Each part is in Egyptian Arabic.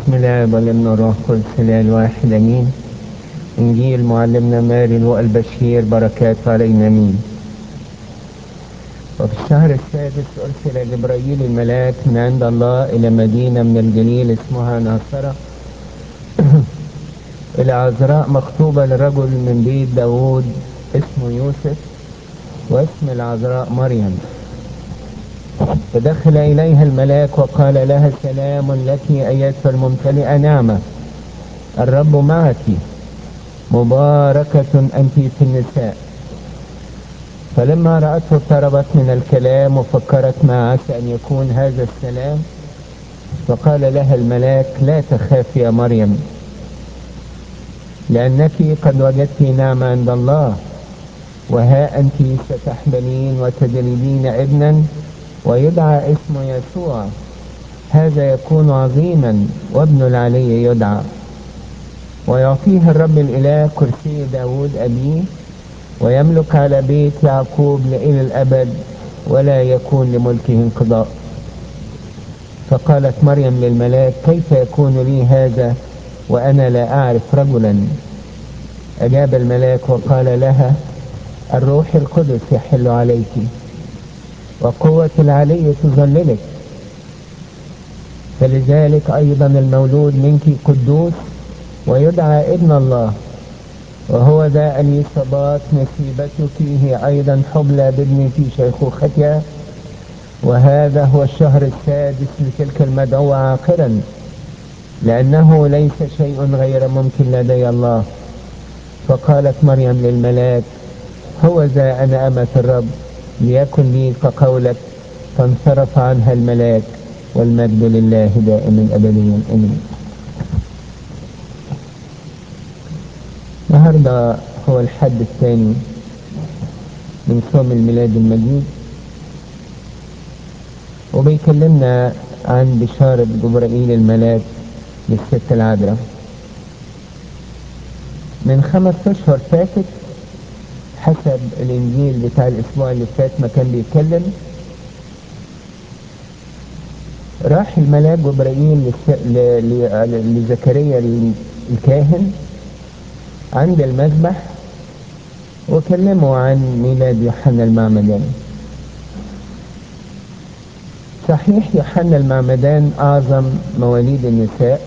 بسم الله والابن الروح القدس الاله الواحد امين انجيل معلمنا ماري لوقا البشير بركات علينا امين وفي الشهر السادس ارسل جبرائيل الملاك من عند الله الى مدينه من الجليل اسمها ناصره الى عذراء مخطوبه لرجل من بيت داوود اسمه يوسف واسم العذراء مريم فدخل إليها الملاك وقال لها سلام لك أيتها الممتلئة نعمة الرب معك مباركة أنت في النساء فلما رأته اضطربت من الكلام وفكرت ما عسى أن يكون هذا السلام فقال لها الملاك لا تخاف يا مريم لأنك قد وجدت نعمة عند الله وها أنت ستحملين وتجلبين ابنا ويدعى اسمه يسوع هذا يكون عظيما وابن العلي يدعى ويعطيه الرب الإله كرسي داود أبيه ويملك على بيت يعقوب لإلى الأبد ولا يكون لملكه انقضاء فقالت مريم للملاك كيف يكون لي هذا وأنا لا أعرف رجلا أجاب الملاك وقال لها الروح القدس يحل عليك وقوة العلي تظللك فلذلك أيضا المولود منك قدوس ويدعى ابن الله وهو ذا اليصابات نسيبتك هي أيضا حبلى بابن في شيخوختها وهذا هو الشهر السادس لتلك المدعوة عاقلا لأنه ليس شيء غير ممكن لدي الله فقالت مريم للملاك هو ذا أنا أمة الرب ليكن لي كقولك فانصرف عنها الملاك والمجد لله دائما أبديا أمين النهاردة هو الحد الثاني من صوم الميلاد المجيد وبيكلمنا عن بشارة جبرائيل الملاك للست العذراء من خمس أشهر فاتت حسب الانجيل بتاع الاسبوع اللي فات ما كان بيتكلم راح الملاك جبرائيل لزكريا الكاهن عند المذبح وكلمه عن ميلاد يوحنا المعمدان صحيح يوحنا المعمدان اعظم مواليد النساء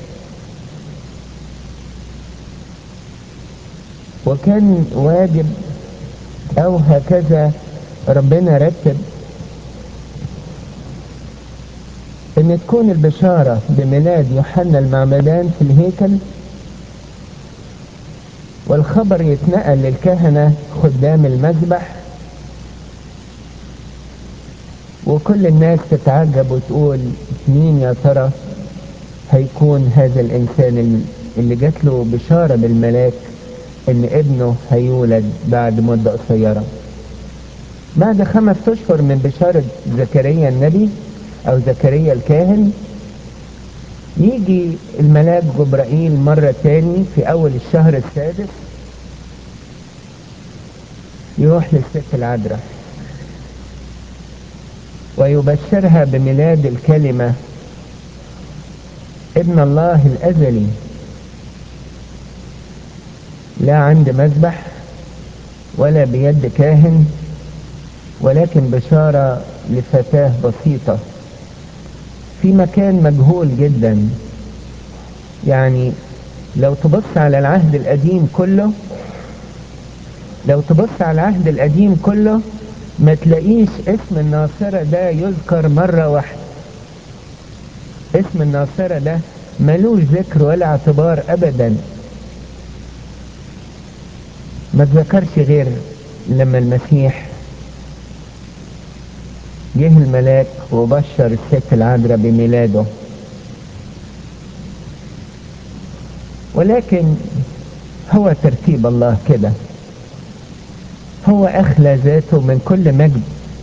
وكان واجب او هكذا ربنا رتب ان تكون البشارة بميلاد يوحنا المعمدان في الهيكل والخبر يتنقل للكهنة خدام المذبح وكل الناس تتعجب وتقول مين يا ترى هيكون هذا الانسان اللي جات له بشارة بالملاك ان ابنه هيولد بعد مدة قصيرة بعد خمس اشهر من بشارة زكريا النبي او زكريا الكاهن يجي الملاك جبرائيل مرة تاني في اول الشهر السادس يروح للست العذراء ويبشرها بميلاد الكلمة ابن الله الازلي لا عند مذبح ولا بيد كاهن ولكن بشارة لفتاة بسيطة في مكان مجهول جدا يعني لو تبص على العهد القديم كله لو تبص على العهد القديم كله ما تلاقيش اسم الناصرة ده يذكر مرة واحدة اسم الناصرة ده ملوش ذكر ولا اعتبار ابدا ما تذكرش غير لما المسيح جه الملاك وبشر الست العذراء بميلاده ولكن هو ترتيب الله كده هو أخلى ذاته من كل مجد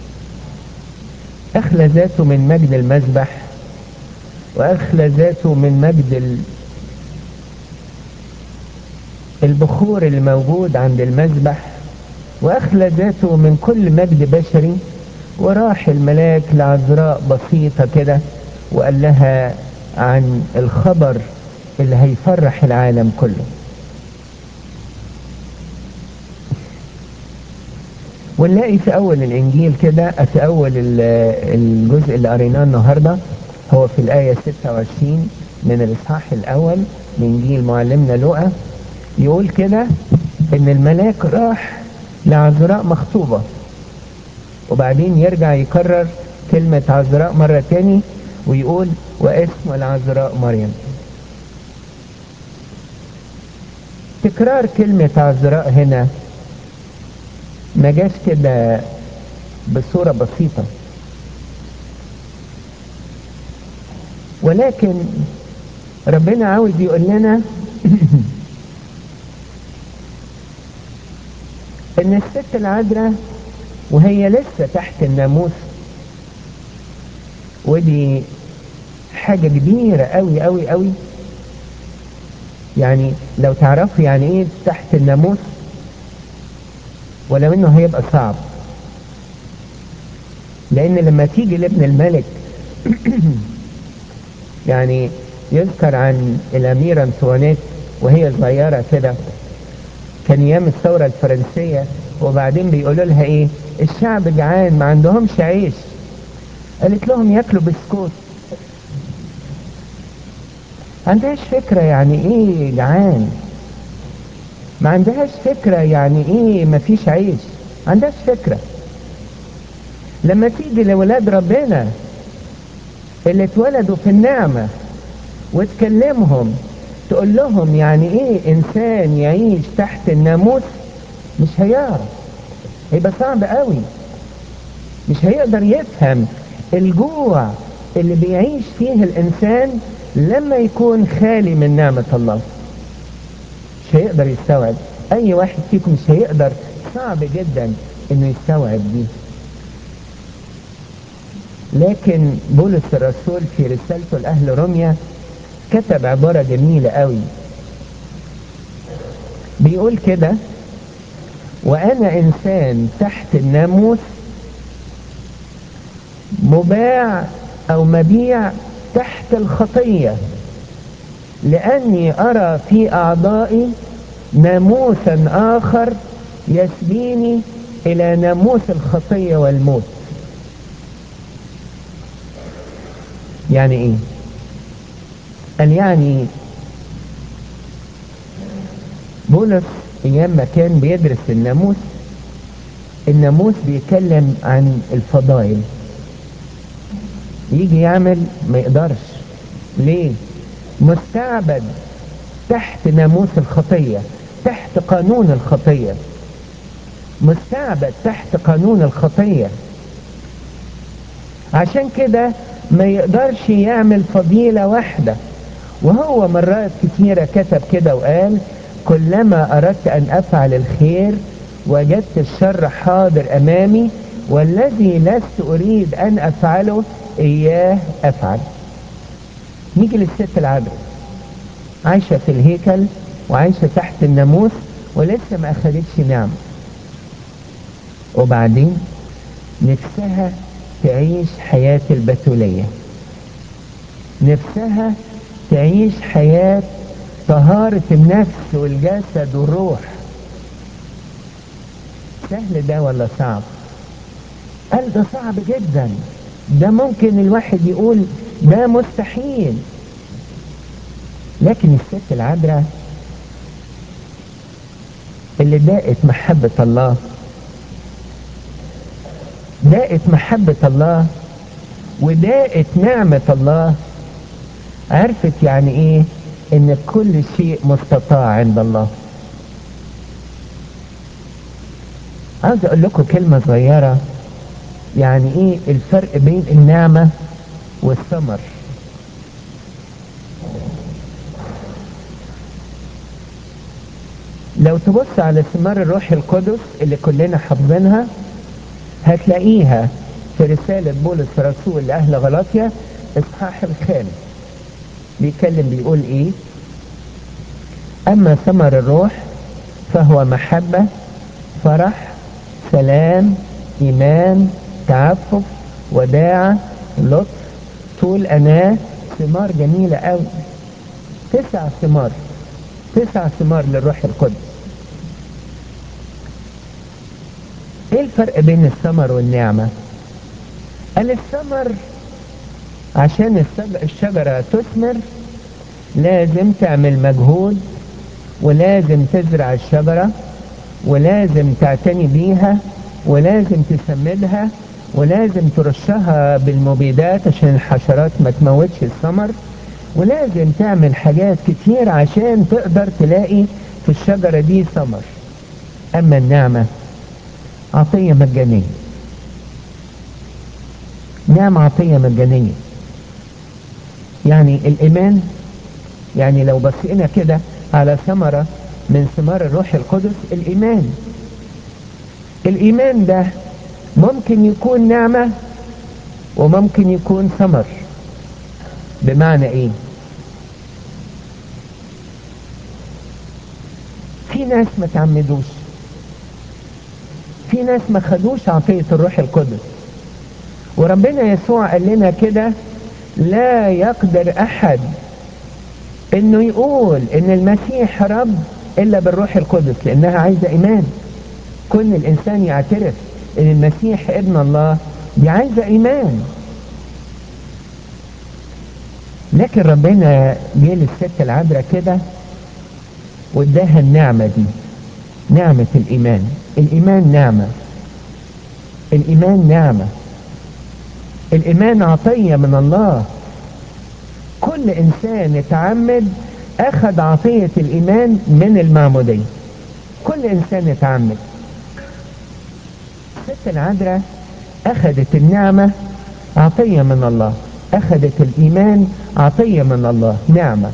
أخلى ذاته من مجد المذبح وأخلى ذاته من مجد البخور اللي موجود عند المذبح واخلى ذاته من كل مجد بشري وراح الملاك لعذراء بسيطة كده وقال لها عن الخبر اللي هيفرح العالم كله ونلاقي في اول الانجيل كده في اول الجزء اللي قريناه النهارده هو في الايه 26 من الاصحاح الاول من انجيل معلمنا لوقا يقول كده ان الملاك راح لعذراء مخطوبه وبعدين يرجع يكرر كلمة عذراء مرة تاني ويقول واسم العذراء مريم تكرار كلمة عذراء هنا ما جاش كده بصورة بسيطة ولكن ربنا عاوز يقول لنا ان الست العذراء وهي لسه تحت الناموس ودي حاجة كبيرة قوي قوي قوي يعني لو تعرفوا يعني ايه تحت الناموس ولو انه هيبقى صعب لان لما تيجي لابن الملك يعني يذكر عن الاميرة انطوانيت وهي صغيرة كده كان ايام الثورة الفرنسية وبعدين بيقولوا لها ايه الشعب جعان ما عندهمش عيش قالت لهم ياكلوا بسكوت عندهاش فكرة يعني ايه جعان ما عندهاش فكرة يعني ايه مفيش عيش عندهاش فكرة لما تيجي لولاد ربنا اللي اتولدوا في النعمة وتكلمهم تقول لهم يعني ايه انسان يعيش تحت الناموس مش هيعرف هيبقى صعب قوي مش هيقدر يفهم الجوع اللي بيعيش فيه الانسان لما يكون خالي من نعمة الله مش هيقدر يستوعب اي واحد فيكم مش هيقدر صعب جدا انه يستوعب دي لكن بولس الرسول في رسالته لأهل روميا كتب عبارة جميلة قوي بيقول كده وأنا إنسان تحت الناموس مباع أو مبيع تحت الخطية لأني أرى في أعضائي ناموسا آخر يسبيني إلى ناموس الخطية والموت يعني إيه قال يعني بولس ايام ما كان بيدرس الناموس الناموس بيتكلم عن الفضائل يجي يعمل ما يقدرش ليه مستعبد تحت ناموس الخطية تحت قانون الخطية مستعبد تحت قانون الخطية عشان كده ما يقدرش يعمل فضيلة واحدة وهو مرات كثيرة كتب كده وقال كلما أردت أن أفعل الخير وجدت الشر حاضر أمامي والذي لست أريد أن أفعله إياه أفعل نيجي للست العذراء عايشة في الهيكل وعايشة تحت الناموس ولسه ما أخدتش نعمة وبعدين نفسها تعيش حياة البتولية نفسها تعيش حياة طهارة النفس والجسد والروح سهل ده ولا صعب قال ده صعب جدا ده ممكن الواحد يقول ده مستحيل لكن الست العذراء اللي داقت محبة الله داقت محبة الله وداقت نعمة الله عرفت يعني ايه ان كل شيء مستطاع عند الله عاوز اقول لكم كلمة صغيرة يعني ايه الفرق بين النعمة والثمر لو تبص على ثمار الروح القدس اللي كلنا حافظينها هتلاقيها في رسالة بولس رسول لأهل غلاطيا إصحاح الخامس بيتكلم بيقول إيه أما ثمر الروح فهو محبة فرح سلام إيمان تعفف وداعة لطف طول أناة ثمار جميلة قوي تسع ثمار تسع ثمار للروح القدس ايه الفرق بين الثمر والنعمة قال الثمر عشان الشجرة تثمر لازم تعمل مجهود ولازم تزرع الشجرة ولازم تعتني بيها ولازم تسمدها ولازم ترشها بالمبيدات عشان الحشرات ما تموتش الثمر ولازم تعمل حاجات كتير عشان تقدر تلاقي في الشجرة دي ثمر اما النعمة عطية مجانية نعمة عطية مجانية يعني الايمان يعني لو بصينا كده على ثمرة من ثمار الروح القدس الايمان الايمان ده ممكن يكون نعمة وممكن يكون ثمر بمعنى ايه في ناس ما تعمدوش في ناس ما خدوش عطية الروح القدس وربنا يسوع قال لنا كده لا يقدر احد انه يقول ان المسيح رب الا بالروح القدس لانها عايزة ايمان كل الانسان يعترف ان المسيح ابن الله دي عايزة ايمان لكن ربنا جه للست العذراء كده واداها النعمة دي نعمة الايمان الايمان نعمة الايمان نعمة الايمان عطية من الله كل انسان اتعمد اخذ عطية الايمان من المعمودية كل انسان اتعمد الست العذراء اخذت النعمة عطية من الله اخذت الايمان عطية من الله نعمة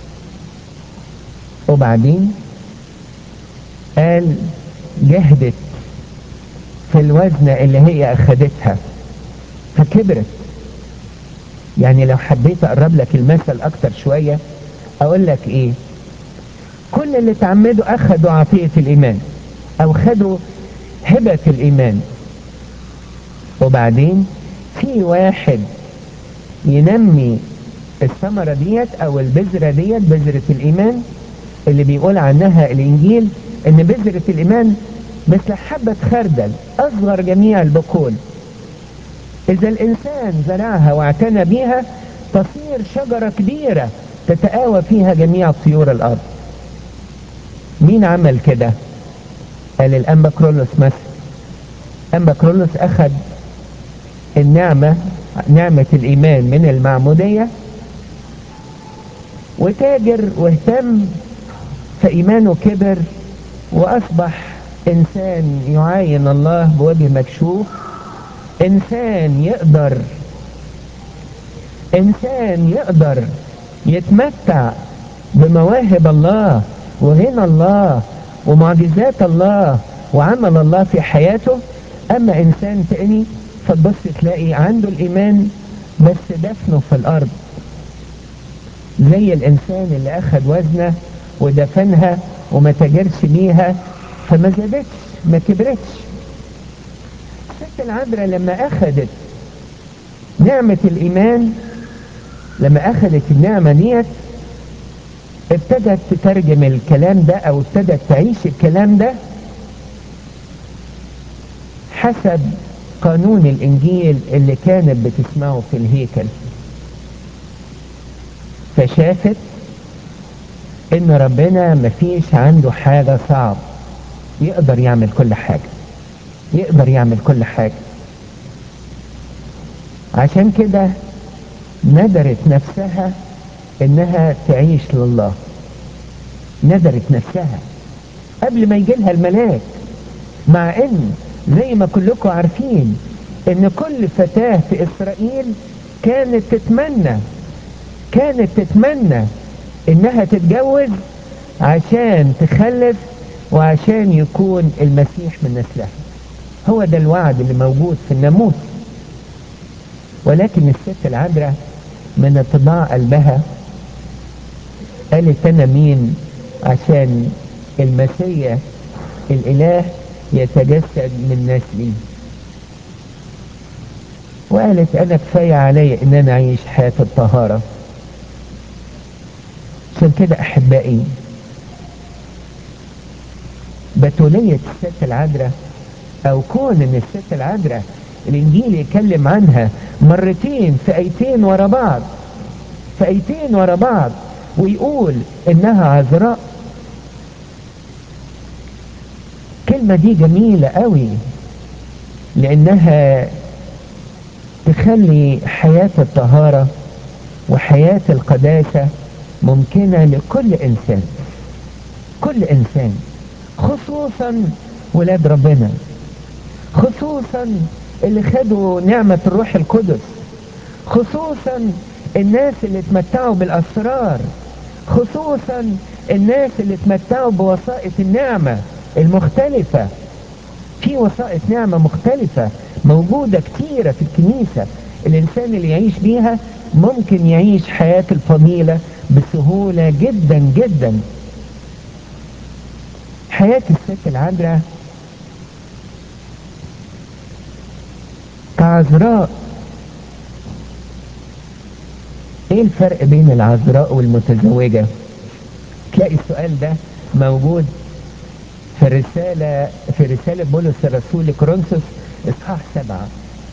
وبعدين قال جهدت في الوزنة اللي هي اخذتها فكبرت يعني لو حبيت اقرب لك المثل اكتر شوية اقول لك ايه كل اللي تعمدوا اخذوا عطية الايمان او خدوا هبة الايمان وبعدين في واحد ينمي الثمرة ديت او البذرة ديت بذرة الايمان اللي بيقول عنها الانجيل ان بذرة الايمان مثل حبة خردل اصغر جميع البقول اذا الانسان زرعها واعتنى بيها تصير شجرة كبيرة تتآوى فيها جميع طيور الارض مين عمل كده قال الانبا كرولوس مثلا انبا كرولوس اخذ النعمة نعمة الايمان من المعمودية وتاجر واهتم فايمانه كبر واصبح انسان يعاين الله بوجه مكشوف انسان يقدر انسان يقدر يتمتع بمواهب الله وغنى الله ومعجزات الله وعمل الله في حياته اما انسان تاني فتبص تلاقي عنده الايمان بس دفنه في الارض زي الانسان اللي اخذ وزنه ودفنها وما تاجرش بيها فما زادتش ما كبرتش الست العذراء لما اخذت نعمة الايمان لما اخذت النعمة ديت ابتدت تترجم الكلام ده او ابتدت تعيش الكلام ده حسب قانون الانجيل اللي كانت بتسمعه في الهيكل فشافت ان ربنا مفيش عنده حاجة صعب يقدر يعمل كل حاجة يقدر يعمل كل حاجة عشان كده ندرت نفسها انها تعيش لله ندرت نفسها قبل ما يجي لها الملاك مع ان زي ما كلكم عارفين ان كل فتاة في اسرائيل كانت تتمنى كانت تتمنى انها تتجوز عشان تخلف وعشان يكون المسيح من نسلها هو ده الوعد اللي موجود في الناموس ولكن الست العذراء من اتضاع قلبها قالت انا مين عشان المسيح الاله يتجسد من نسلي وقالت انا كفاية علي ان انا اعيش حياة الطهارة عشان كده احبائي بتولية الست العذراء او كون ان الست العذراء الانجيل يتكلم عنها مرتين في ايتين ورا بعض في ايتين ورا بعض ويقول انها عذراء الكلمة دي جميلة قوي لانها تخلي حياة الطهارة وحياة القداسة ممكنة لكل انسان كل انسان خصوصا ولاد ربنا خصوصا اللي خدوا نعمة الروح القدس خصوصا الناس اللي اتمتعوا بالاسرار خصوصا الناس اللي اتمتعوا بوسائط النعمة المختلفة في وسائط نعمة مختلفة موجودة كتيرة في الكنيسة الانسان اللي يعيش بيها ممكن يعيش حياة الفضيلة بسهولة جدا جدا حياة الست العذراء كعذراء ايه الفرق بين العذراء والمتزوجة تلاقي السؤال ده موجود في الرسالة في رسالة بولس الرسول لكورنثوس اصحاح سبعة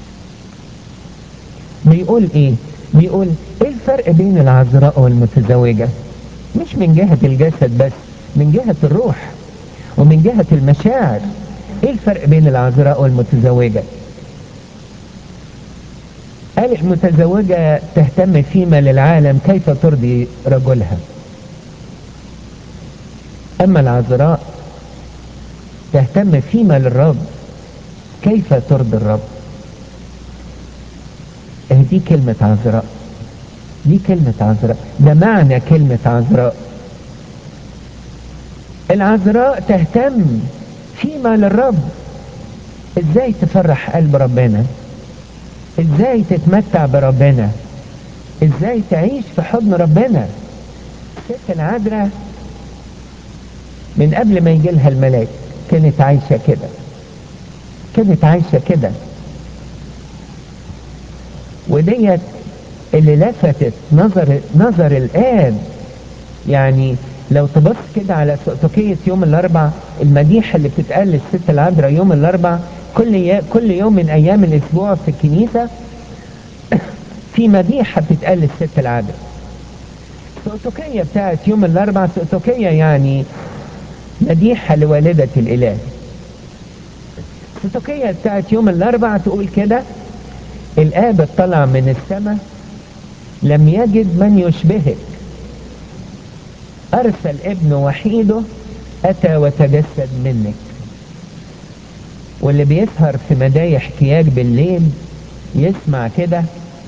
بيقول ايه بيقول ايه الفرق بين العذراء والمتزوجة مش من جهة الجسد بس من جهة الروح ومن جهة المشاعر ايه الفرق بين العذراء والمتزوجة قال المتزوجة تهتم فيما للعالم كيف ترضي رجلها اما العذراء تهتم فيما للرب كيف ترضي الرب اه دي كلمة عذراء دي كلمة عذراء ده معنى كلمة عذراء العذراء تهتم فيما للرب ازاي تفرح قلب ربنا ازاي تتمتع بربنا ازاي تعيش في حضن ربنا الست العذراء من قبل ما يجي لها الملاك كانت عايشة كده كانت عايشة كده وديت اللي لفتت نظر نظر الآب يعني لو تبص كده على سؤتكية يوم الأربع المديحة اللي بتتقال للست العذراء يوم الأربع كل كل يوم من أيام الأسبوع في الكنيسة في مديحة بتتقال للست العذراء سؤتكية بتاعت يوم الأربع سؤتكية يعني مديحة لوالدة الإله السؤتكية بتاعت يوم الأربع تقول كده الآب اطلع من السماء لم يجد من يشبهك أرسل ابن وحيده أتى وتجسد منك واللي بيسهر في مدايح احتياج بالليل يسمع كده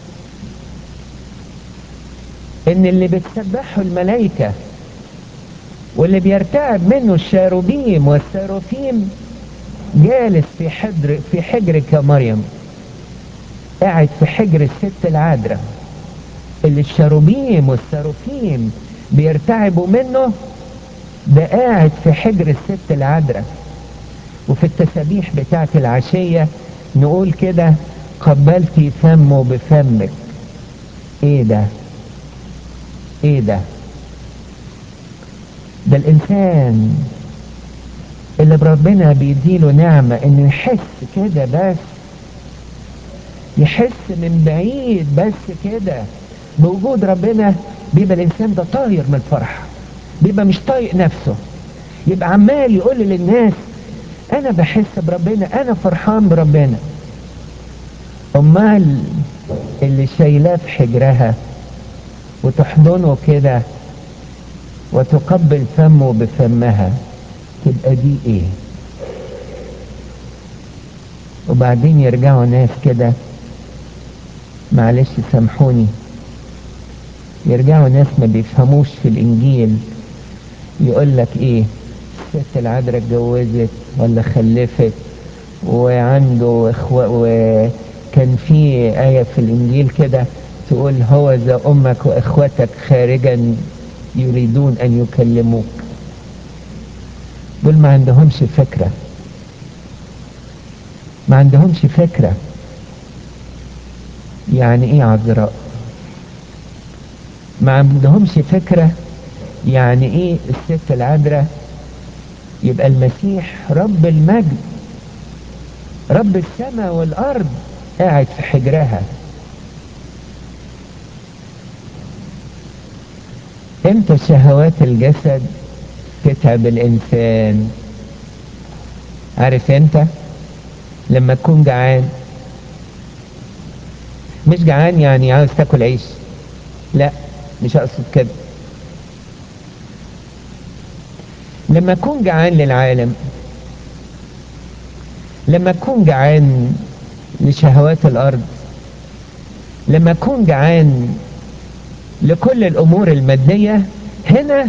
ان اللي بتسبحه الملائكة واللي بيرتعب منه الشاروبيم والساروفيم جالس في حجر في حجرك يا مريم قاعد في حجر الست العذراء اللي الشاروبيم والساروفيم بيرتعبوا منه ده قاعد في حجر الست العذراء وفي التسابيح بتاعت العشية نقول كده قبلتي فمه بفمك ايه ده ايه ده ده الانسان اللي بربنا بيديله نعمة انه يحس كده بس يحس من بعيد بس كده بوجود ربنا بيبقى الانسان ده طاير من الفرح بيبقى مش طايق نفسه يبقى عمال يقول للناس انا بحس بربنا انا فرحان بربنا امال اللي شايلاه في حجرها وتحضنه كده وتقبل فمه بفمها تبقى دي ايه وبعدين يرجعوا ناس كده معلش سامحوني يرجعوا ناس ما بيفهموش في الانجيل يقول لك ايه الست العذراء اتجوزت ولا خلفت وعنده اخوة وكان في آية في الانجيل كده تقول هو ذا امك واخوتك خارجا يريدون ان يكلموك دول ما عندهمش فكرة ما عندهمش فكرة يعني ايه عذراء ما عندهمش فكرة يعني ايه الست العذراء يبقى المسيح رب المجد رب السماء والارض قاعد في حجرها امتى شهوات الجسد تتعب الانسان عارف انت لما تكون جعان مش جعان يعني عاوز تاكل عيش لا مش اقصد كده لما اكون جعان للعالم لما اكون جعان لشهوات الارض لما اكون جعان لكل الامور المادية هنا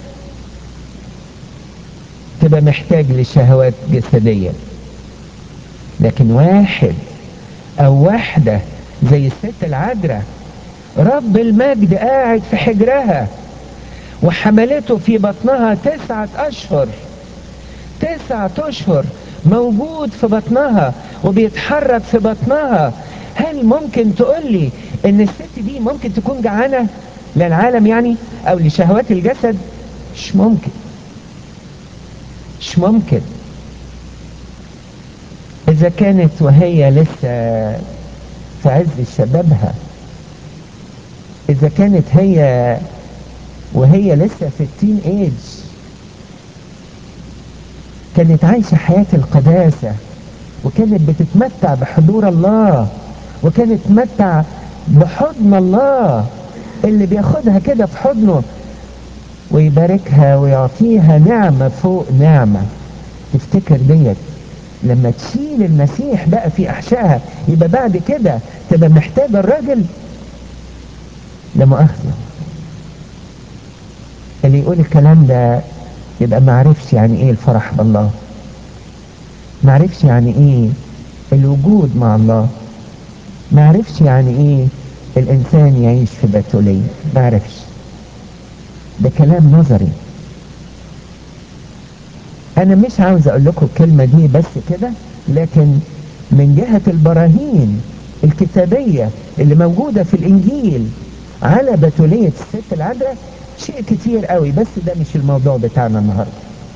تبقى محتاج لشهوات جسدية لكن واحد او واحدة زي الست العذراء رب المجد قاعد في حجرها وحملته في بطنها تسعة اشهر تسعة اشهر موجود في بطنها وبيتحرك في بطنها هل ممكن تقول لي ان الست دي ممكن تكون جعانة للعالم يعني او لشهوات الجسد مش ممكن مش ممكن اذا كانت وهي لسه في عز شبابها اذا كانت هي وهي لسه في التين ايج كانت عايشة حياة القداسة وكانت بتتمتع بحضور الله وكانت تتمتع بحضن الله اللي بياخدها كده في حضنه ويباركها ويعطيها نعمة فوق نعمة تفتكر ديت لما تشيل المسيح بقى في احشائها يبقى بعد كده تبقى محتاجة الراجل لا مؤاخذة اللي يقول الكلام ده يبقى ما عرفش يعني ايه الفرح بالله ما عرفش يعني ايه الوجود مع الله ما عرفش يعني ايه الانسان يعيش في بتولية ما عرفش ده كلام نظري انا مش عاوز اقول لكم الكلمة دي بس كده لكن من جهة البراهين الكتابية اللي موجودة في الانجيل على بتولية الست العذراء شيء كتير قوي بس ده مش الموضوع بتاعنا النهاردة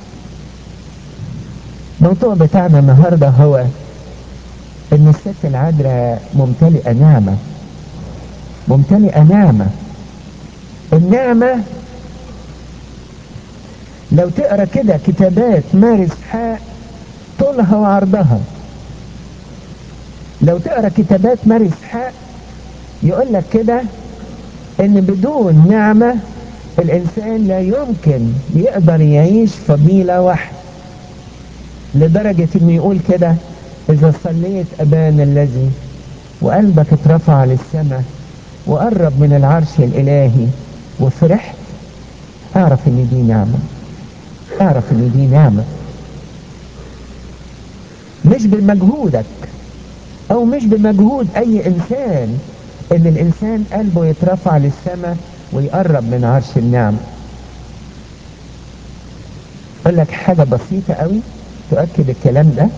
الموضوع بتاعنا النهاردة هو ان الست العذراء ممتلئة نعمة ممتلئة نعمة النعمة لو تقرا كده كتابات مارس حاء طولها وعرضها لو تقرا كتابات مارس حاء يقول لك كده ان بدون نعمة الانسان لا يمكن يقدر يعيش فضيلة واحدة لدرجة انه يقول كده اذا صليت ابانا الذي وقلبك اترفع للسماء وقرب من العرش الالهي وفرحت اعرف ان دي نعمة اعرف ان دي نعمة مش بمجهودك او مش بمجهود اي انسان ان الانسان قلبه يترفع للسماء ويقرب من عرش النعم اقول لك حاجة بسيطة قوي تؤكد الكلام ده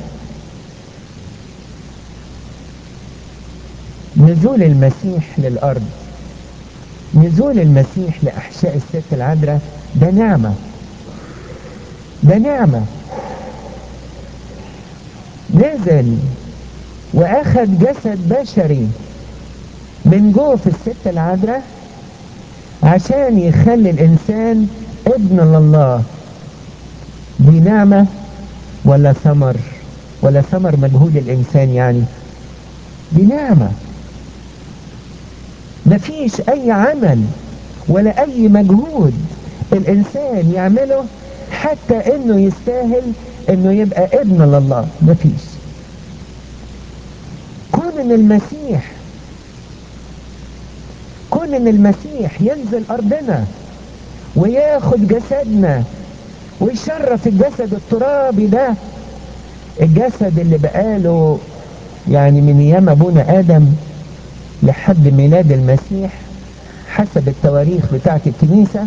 نزول المسيح للارض نزول المسيح لاحشاء الست العذراء ده نعمة ده نعمة نزل واخد جسد بشري من جوه الست العذراء عشان يخلي الانسان ابن لله دي نعمة ولا ثمر ولا ثمر مجهود الانسان يعني دي نعمة مفيش اي عمل ولا اي مجهود الانسان يعمله حتى انه يستاهل انه يبقى ابن لله مفيش كون ان المسيح كون ان المسيح ينزل ارضنا وياخد جسدنا ويشرف الجسد الترابي ده الجسد اللي بقاله يعني من ايام ابونا ادم لحد ميلاد المسيح حسب التواريخ بتاعت الكنيسة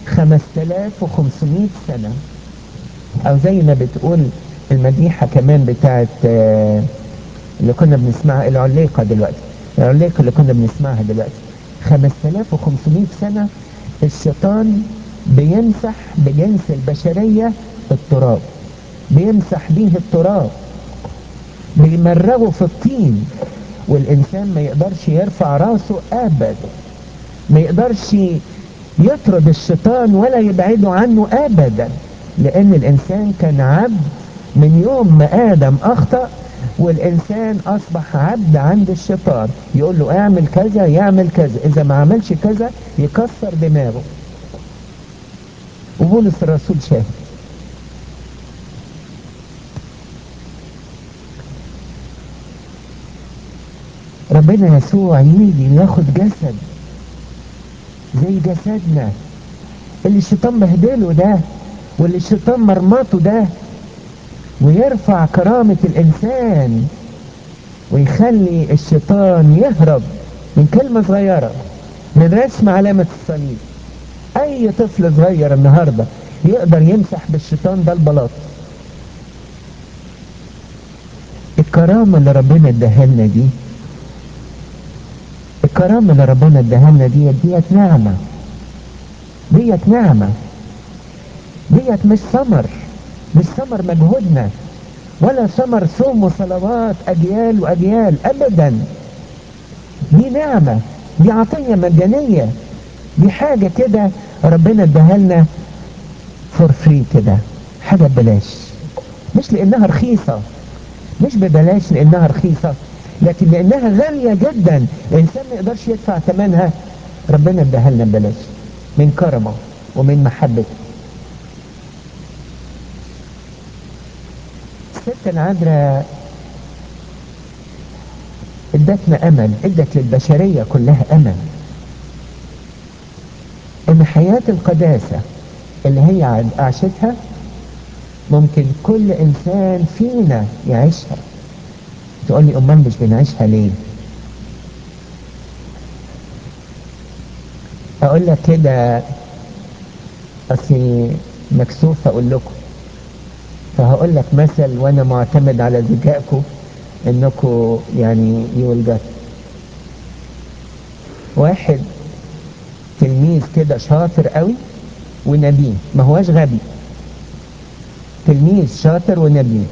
5500 سنة او زي ما بتقول المديحة كمان بتاعت اللي كنا بنسمعها العليقة دلوقتي العليقة اللي كنا بنسمعها دلوقتي 5500 سنة الشيطان بيمسح بجنس البشرية التراب بيمسح بيه التراب بيمرغه في الطين والإنسان ما يقدرش يرفع راسه أبدا ما يقدرش يطرد الشيطان ولا يبعده عنه أبدا لأن الإنسان كان عبد من يوم ما آدم أخطأ والإنسان أصبح عبد عند الشيطان يقول له اعمل كذا يعمل كذا إذا ما عملش كذا يكسر دماغه وبولس الرسول شاهد ربنا يسوع يجي ياخد جسد زي جسدنا اللي الشيطان بهدله ده واللي الشيطان مرمطه ده ويرفع كرامة الإنسان ويخلي الشيطان يهرب من كلمة صغيرة من رسم علامة الصليب أي طفل صغير النهاردة يقدر يمسح بالشيطان ده البلاط الكرامة اللي ربنا اداها لنا دي الكرامة اللي ربنا اداها لنا دي ديت نعمة ديت نعمة ديت مش ثمر مش ثمر مجهودنا ولا ثمر صوم وصلوات أجيال وأجيال أبدا دي نعمة دي عطية مجانية دي حاجة كده ربنا اداها لنا فور فري كده حاجة ببلاش مش لأنها رخيصة مش ببلاش لأنها رخيصة لكن لأنها غالية جدا الإنسان ما يقدرش يدفع ثمنها ربنا اداها لنا ببلاش من كرمه ومن محبته الست العذراء ادتنا امل ادت للبشريه كلها امل ان حياه القداسه اللي هي عاشتها ممكن كل انسان فينا يعيشها تقول لي امال مش بنعيشها ليه اقول لك كده اصلي مكسوف اقول لكم فهقول لك مثل وانا معتمد على ذكائكم انكم يعني يولجت واحد تلميذ كده شاطر قوي ونبيه ما هواش غبي تلميذ شاطر ونبيه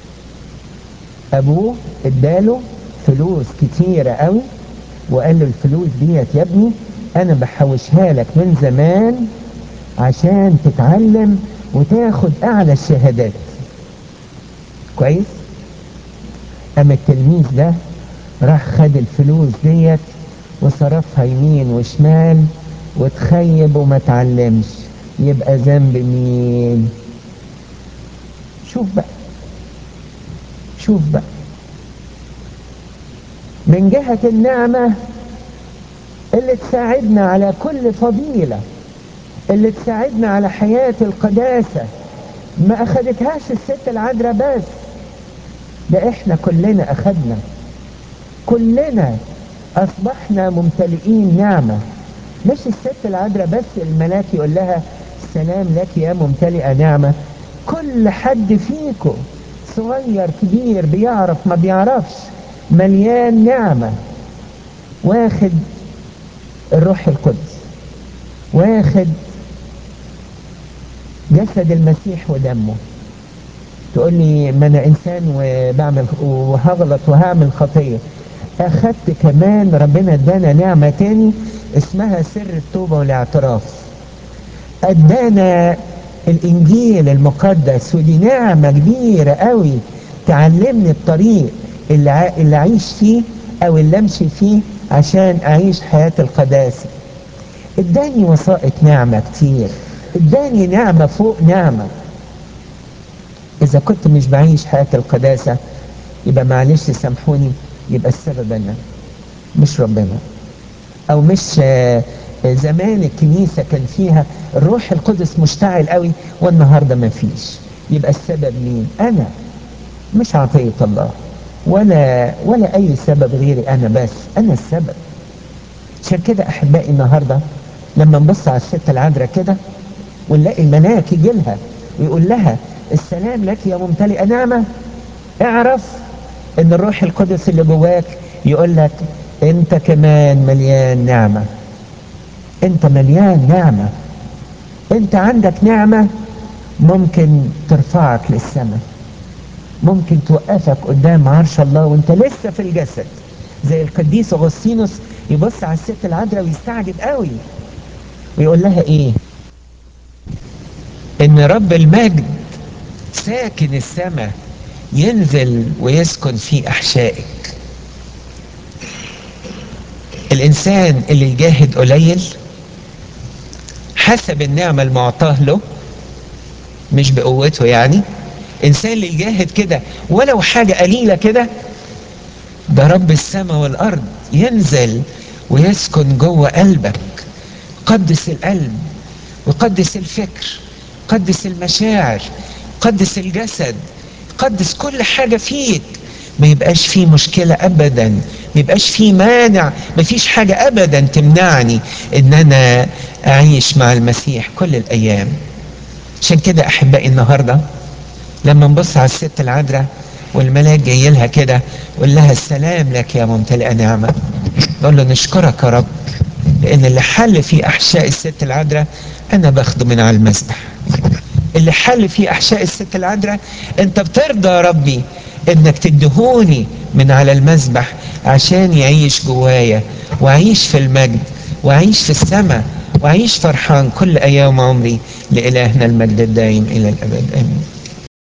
ابوه اداله فلوس كتيرة قوي وقال له الفلوس ديت يا ابني انا بحوشها لك من زمان عشان تتعلم وتاخد اعلى الشهادات كويس اما التلميذ ده راح خد الفلوس ديت وصرفها يمين وشمال وتخيب وما تعلمش يبقى ذنب مين شوف بقى شوف بقى من جهة النعمة اللي تساعدنا على كل فضيلة اللي تساعدنا على حياة القداسة ما أخدتهاش الست العذراء بس ده احنا كلنا أخدنا كلنا أصبحنا ممتلئين نعمة مش الست العذراء بس الملاك يقول لها سلام لك يا ممتلئة نعمة كل حد فيكم صغير كبير بيعرف ما بيعرفش مليان نعمة واخد الروح القدس واخد جسد المسيح ودمه تقول لي ما انا انسان وبعمل وهغلط وهعمل خطيه اخدت كمان ربنا ادانا نعمه تاني اسمها سر التوبه والاعتراف ادانا الانجيل المقدس ودي نعمه كبيره قوي تعلمني الطريق اللي اللي اعيش فيه او اللي امشي فيه عشان اعيش حياه القداسه اداني وسائط نعمه كتير اداني نعمه فوق نعمه إذا كنت مش بعيش حياة القداسة يبقى معلش سامحوني يبقى السبب أنا مش ربنا أو مش زمان الكنيسة كان فيها الروح القدس مشتعل قوي والنهاردة ما فيش يبقى السبب مين أنا مش عطية الله ولا ولا أي سبب غيري أنا بس أنا السبب عشان كده أحبائي النهاردة لما نبص على الست العذراء كده ونلاقي الملاك يجي لها ويقول لها السلام لك يا ممتلئة نعمة اعرف ان الروح القدس اللي جواك يقول لك انت كمان مليان نعمة انت مليان نعمة انت عندك نعمة ممكن ترفعك للسماء ممكن توقفك قدام عرش الله وانت لسه في الجسد زي القديس اغسطينوس يبص على الست العذراء ويستعجب قوي ويقول لها ايه ان رب المجد ساكن السماء ينزل ويسكن في احشائك الانسان اللي يجاهد قليل حسب النعمة المعطاه له مش بقوته يعني انسان اللي يجاهد كده ولو حاجة قليلة كده ده رب السماء والارض ينزل ويسكن جوه قلبك قدس القلب وقدس الفكر قدس المشاعر قدس الجسد قدس كل حاجة فيك ما يبقاش فيه مشكلة ابدا ما يبقاش فيه مانع ما فيش حاجة ابدا تمنعني ان انا اعيش مع المسيح كل الايام عشان كده احبائي النهارده لما نبص على الست العذراء والملاك جاي لها كده ويقول لها السلام لك يا ممتلئه نعمه نقول له نشكرك يا رب لان اللي حل في احشاء الست العذراء انا باخده من على المسبح اللي حل في احشاء الست العذراء انت بترضى يا ربي انك تدهوني من على المسبح عشان يعيش جوايا واعيش في المجد واعيش في السماء واعيش فرحان كل ايام عمري لالهنا المجد الدائم الى الابد امين